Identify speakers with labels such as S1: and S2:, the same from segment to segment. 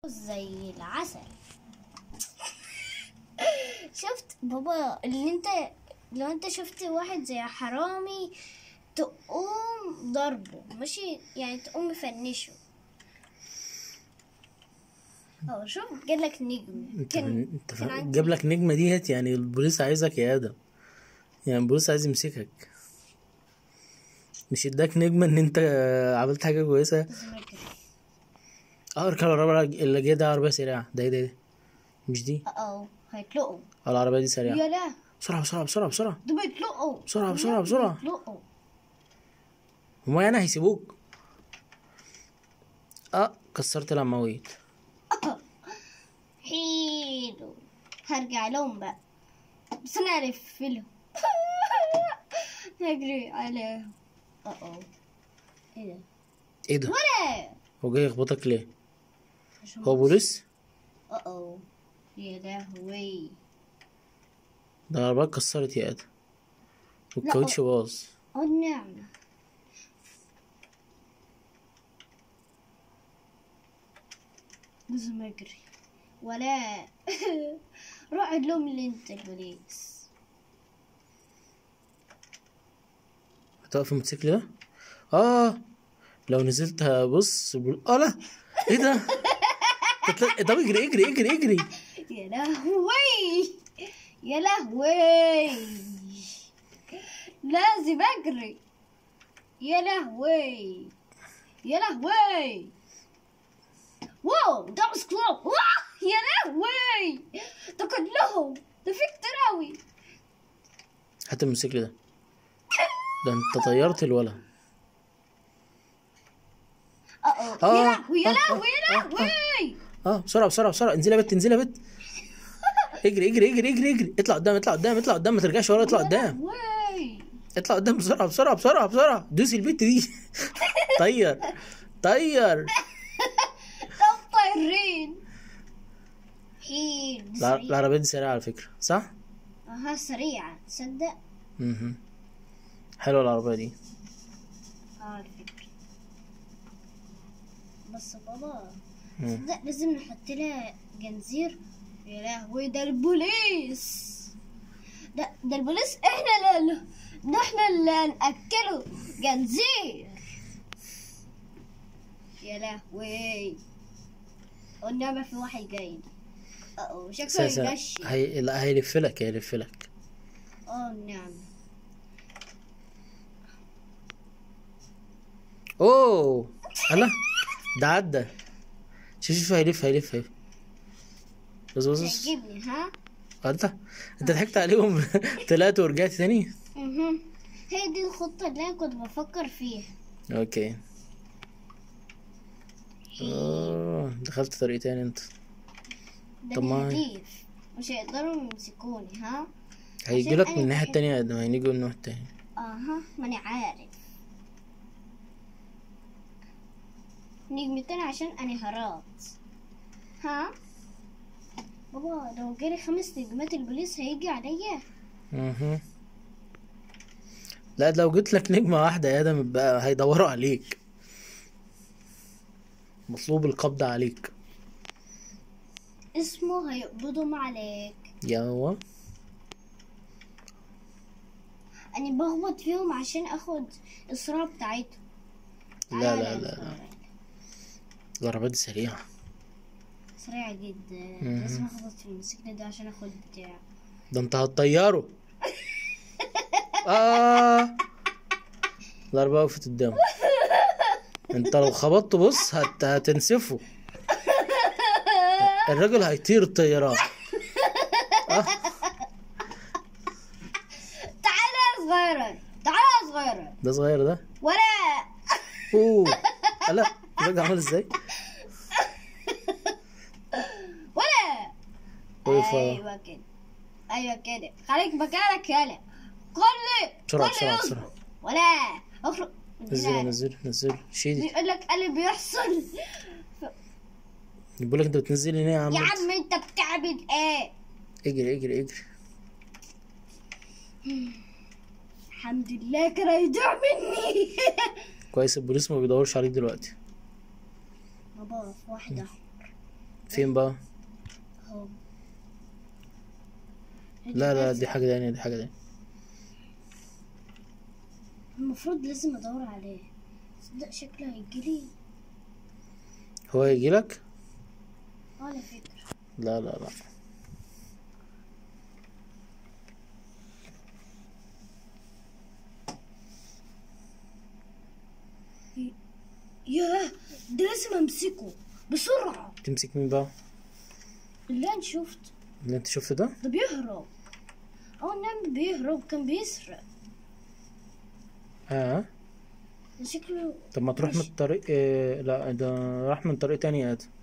S1: زي العسل شفت بابا اللي انت لو انت شفت واحد زي حرامي تقوم ضربه ماشي يعني تقوم مفنشه اه شوف جالك نجم
S2: انت
S1: كان
S2: انت
S1: كان عندي
S2: جاب لك نجمه ديت يعني البوليس عايزك يا ادم يعني البوليس عايز يمسكك مش اداك نجمه ان انت عملت حاجه كويسه
S1: زمركري.
S2: اه اركب العربيه اللي جايه ده عربيه سريعه ده ايه ده إيه ده؟ مش دي
S1: اه هيطلقوا
S2: اه العربيه دي سريعه
S1: يا لا
S2: بسرعه بسرعه بسرعه بسرعه
S1: ده بيطلقوا
S2: بسرعة، بسرعة، بسرعة.
S1: بيطلقوا
S2: هما يعني هيسيبوك اه كسرت العواميد
S1: حلو هرجع لهم بقى بس انا الف لهم هجري عليهم اه اه ايه ده
S2: ايه ده
S1: ولا
S2: هو جاي يخبطك ليه
S1: عشان
S2: هو بوليس
S1: اه اه يا لهوي
S2: ده العربيه اتكسرت يا ادم والكاوتش باظ
S1: اه النعمة لازم اجري ولا روح لهم اللي انت البوليس
S2: هتوقف الموتوسيكل ده اه لو نزلت هبص بقول اه لا ايه ده تتل- طب اجري اجري اجري اجري
S1: يا لهوي يا لهوي لازم اجري يا لهوي يا لهوي واو ده مش كلوب واه يا لهوي ده كلهم ده في كتير اوي
S2: هات الموتوسيكل ده ده انت طيرت الولا
S1: اه
S2: آه،
S1: يا لهوي يا
S2: آه،
S1: لهوي يا
S2: آه، آه.
S1: لهوي
S2: اه بسرعه بسرعه بسرعه انزلي يا بت انزلي يا بت اجري اجري اجري اجري اجري اطلع قدام اطلع قدام اطلع قدام ما ترجعش ورا اطلع قدام
S1: لهوي
S2: اطلع قدام بسرعه بسرعه بسرعه بسرعه دوسي البت دي طير طير
S1: طب طايرين حين
S2: الع-
S1: سريع
S2: العربيه دي سريعه على فكره صح؟
S1: اها سريعة تصدق
S2: اها حلوه العربيه دي
S1: اه على فكرة بس بابا
S2: مم.
S1: تصدق لازم نحط لها جنزير يا لهوي ده البوليس ده ده البوليس احنا اللي ده احنا اللي هنأكله جنزير يا لهوي والنعمة في واحد جاي اه شكله
S2: سا-
S1: يمشي
S2: هي... لا هيلف لك هيلف لك
S1: اه النعمة
S2: اوه الله ده عدى شوف شوف هيلف هيلف هيلف بص بص بص
S1: هيجيبني ها
S2: انت انت ضحكت عليهم طلعت ورجعت تاني
S1: مهم. هي دي الخطة اللي أنا كنت بفكر فيها
S2: اوكي اوه دخلت طريق تاني انت
S1: ده
S2: طب ما-
S1: نضيف مش هيقدروا يمسكوني ها
S2: هيجي
S1: عشان
S2: لك
S1: أنا
S2: من الناحية
S1: بحب-
S2: التانية لما هنيجي من الناحية التانية
S1: اها ماني عارف نجمتين عشان انا هربت ها بابا لو جالي خمس نجمات البوليس هيجي عليا
S2: اها لا لو جيت لك نجمة واحدة يا ادم بقى هيدوروا عليك مطلوب القبض عليك
S1: اسمه هيقبضهم عليك
S2: يوا
S1: انا بخبط فيهم عشان اخد الصورة بتاعتهم
S2: لا
S1: تعالى
S2: لا
S1: يا
S2: لا لا
S1: صغير.
S2: العربية دي سريعة
S1: سريع جدا
S2: مهم.
S1: لازم اخبط في الموتوسيكل ده عشان اخد بتاع
S2: ده انت هتطيره اه العربية وقفت قدامه انت لو خبطت بص هت... هتنسفه الراجل هيطير الطيران آه.
S1: تعالى يا صغيرة تعالى يا صغيرة
S2: ده صغير ده
S1: ولا
S2: اوه لا الراجل عامل ازاي
S1: ولا
S2: وقف
S1: ايوه كده ايوه كده خليك مكانك يالا كل
S2: بسرعة،
S1: كل
S2: بسرعة،
S1: يصبر.
S2: بسرعة.
S1: ولا اخرج من
S2: نزله
S1: هنا.
S2: نزله نزله شيلي
S1: بيقول لك اللي بيحصل
S2: بيقول لك انت بتنزلي ليه يا عم
S1: يا عم انت بتعمل ايه
S2: اجري اجري اجري
S1: الحمد لله كان هيضيع مني
S2: كويس البوليس ما بيدورش عليك دلوقتي
S1: بابا في واحد احمر
S2: فين بقى
S1: اهو
S2: لا لا دي حاجة تانية دي حاجة تانية
S1: المفروض لازم ادور عليه صدق شكله هيجيلي
S2: هو يجيلك
S1: على فكرة
S2: لا لا لا
S1: ياه ده لازم امسكه بسرعة
S2: تمسك مين بقى
S1: اللي انا شفت
S2: اللي انت شفته ده
S1: ده بيهرب اه نعم بيهرب كان بيسرق
S2: اه
S1: ده شكله
S2: طب ما تروح من الطريق إيه لا ده راح من طريق تاني يا ادم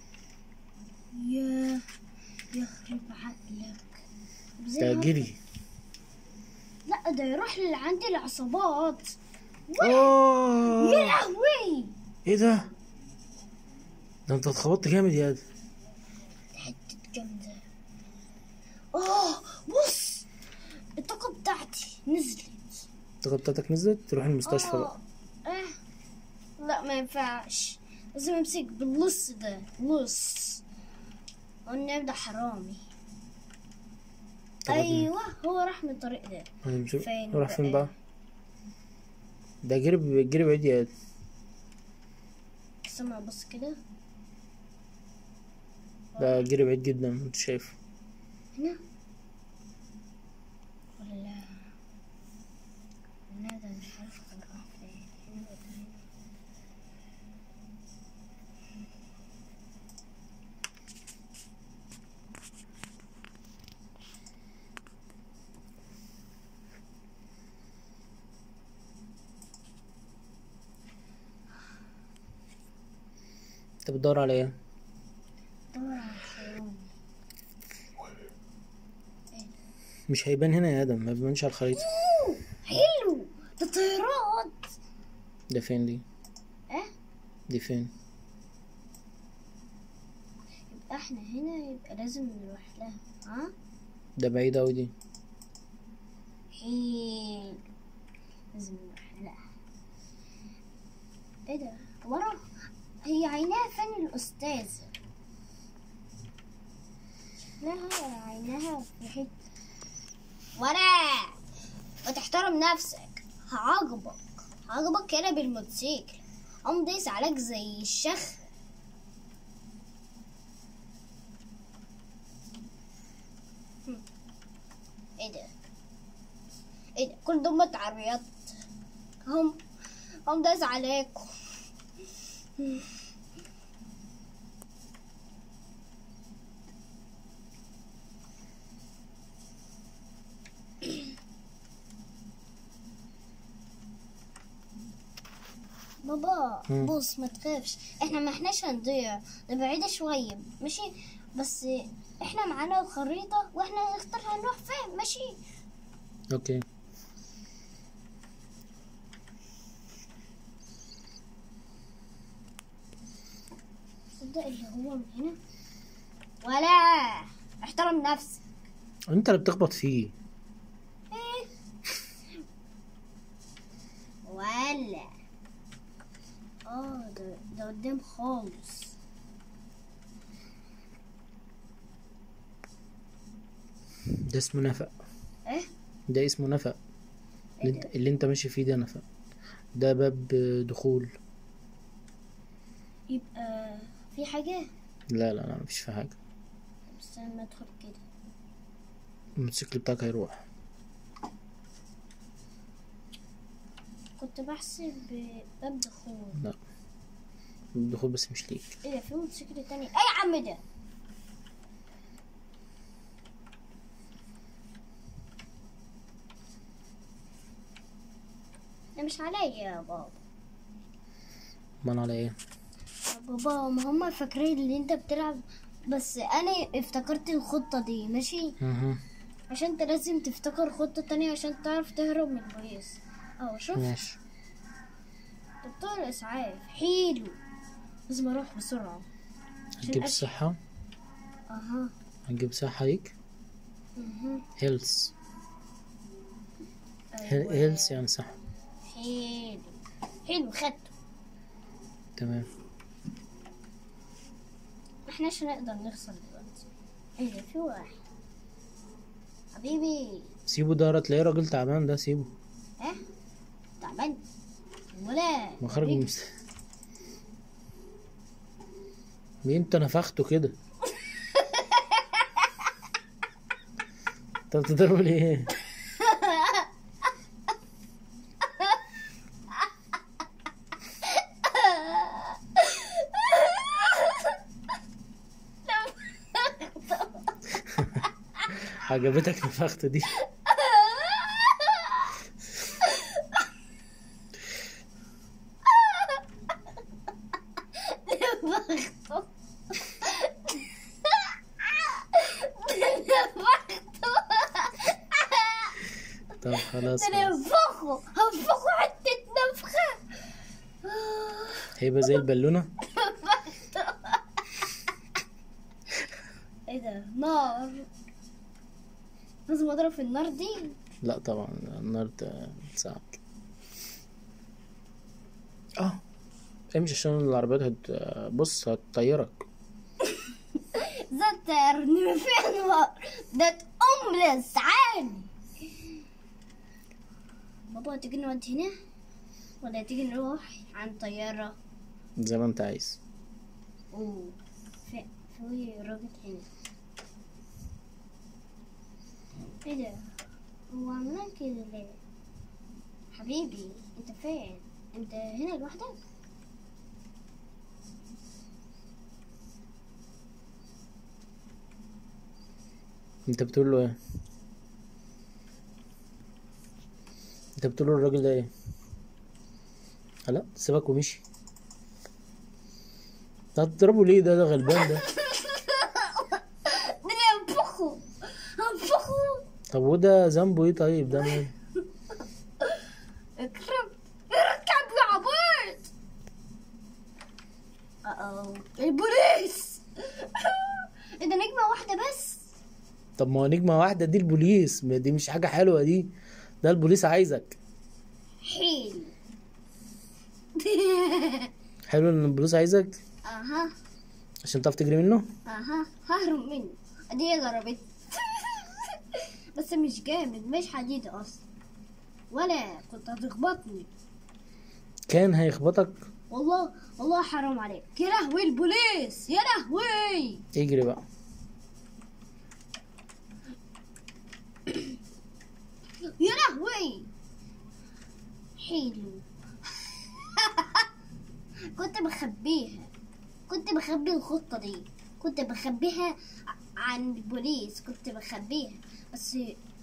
S1: ياه يخرب عقلك طب زي
S2: ده
S1: ما-
S2: جري
S1: لا ده يروح لعند العصابات يا
S2: اوه
S1: لهوي
S2: ايه ده ده انت اتخبطت جامد يا ادم
S1: حتة جامدة اه بص الطاقة بتاعتي نزلت
S2: الطاقة بتاعتك نزلت تروح المستشفى بقى
S1: آه. اه لا ما ينفعش لازم امسك باللص ده لص والنبي ده حرامي
S2: طب
S1: ايوه هو راح من الطريق ده
S2: هنمشي-
S1: فين
S2: راح فين
S1: بقى؟
S2: بقى ده جري جري بعيد يا ادم
S1: استنى بص كده
S2: ده جري بعيد جدا انت شايف
S1: هنا ولا لا لا ده مش عارف كان راح فين هنا ولا هنا
S2: انت بتدور على ايه
S1: دور على الحيوان
S2: مش هيبان هنا يا ادم ما بيبانش على الخريطة
S1: أوه، حلو ده طيارات
S2: ده فين دي
S1: اه
S2: دي فين
S1: يبقى احنا هنا يبقى لازم نروح لها ها
S2: ده بعيد اوي دي
S1: حلو لازم نروح لها ايه ده ورا هي عيناها فين الأستاذ شكلها عيناها في حتة ورا وتحترم نفسك هعاقبك هعاقبك هنا بالموتوسيكل قوم دايس عليك زي الشخ هم. ايه ده ايه ده كل دول عربيات هم هم دايس عليكم بابا
S2: مم.
S1: بص ما تخافش احنا ما احناش هنضيع ده بعيدة شوية ماشي بس احنا معانا الخريطة واحنا نختار هنروح فين ماشي
S2: اوكي
S1: صدق اللي هو من هنا ولا احترم نفسك
S2: انت اللي بتخبط فيه
S1: ايه ولا اه ده ده قدام خالص
S2: ده اسمه نفق
S1: ايه
S2: ده اسمه نفق اللي
S1: ايه
S2: انت,
S1: ده
S2: اللي انت ماشي فيه ده نفق ده باب دخول
S1: يبقى في حاجة
S2: لا لا لا مفيش فيه حاجة
S1: طب استنى ما ادخل كده
S2: الموتوسيكل بتاعك هيروح
S1: كنت بحسب باب دخول
S2: لا باب دخول بس مش ليك
S1: ايه ده في موتوسيكل تاني ايه يا عم ده ده مش عليا يا بابا
S2: امال على ايه
S1: يا بابا ما هم فاكرين اللي انت بتلعب بس انا افتكرت الخطة دي ماشي
S2: مهم.
S1: عشان انت لازم تفتكر خطة تانية عشان تعرف تهرب من البوليس اهو شوف
S2: ماشي
S1: دكتور اسعاف حلو لازم اروح بسرعة
S2: هتجيب
S1: أش-
S2: الصحة
S1: اها
S2: هتجيب صحة ليك
S1: مهم.
S2: هيلث
S1: أيوة.
S2: هيلث يعني صحة
S1: حلو حلو خدته
S2: تمام
S1: احناش نقدر نخسر دلوقتي ايه ده في واحد حبيبي
S2: سيبه ده تلاقيه راجل تعبان ده سيبه
S1: ها تعبان ولا
S2: ما خرج من مست... مين انت نفخته كده انت بتضربه ليه عجبتك نفخته دي
S1: نفخته
S2: طب خلاص خلاص.
S1: نفخه هنفخه حتة نفخة
S2: هيبقى زي البالونة
S1: ايه ده نار لازم اضرب في النار دي
S2: لا طبعا النار ده صعب اه امشي عشان العربيات هت... بص هتطيرك
S1: ذات ترني في نار ذات ام لسعان بابا تيجي نقعد هنا ولا تيجي نروح عن طيارة
S2: زي ما انت عايز
S1: اوه في في راجل هنا ايه ده هو عملنا كده ليه حبيبي انت فين انت هنا لوحدك
S2: انت بتقول له ايه انت بتقول له الراجل ده ايه لا سيبك ومشي انت هتضربه ليه ده ده غلبان ده
S1: ده هنفخه هنفخه
S2: طب وده ذنبه ايه طيب ده مال
S1: اكرم اركب يا عبيط اه البوليس ايه ده نجمة واحدة بس
S2: طب ما هو نجمة واحدة دي البوليس ما دي مش حاجة حلوة دي ده البوليس عايزك
S1: حيل
S2: حلو ان البوليس عايزك
S1: اها
S2: عشان تعرف تجري منه
S1: اها ههرب منه دي هي ضربت بس مش جامد مش حديد اصلا ولا كنت هتخبطني
S2: كان هيخبطك
S1: والله والله حرام عليك يا لهوي البوليس يا لهوي
S2: اجري بقى
S1: يا لهوي حلو كنت بخبيها كنت بخبي الخطة دي كنت بخبيها عن البوليس كنت بخبيها بس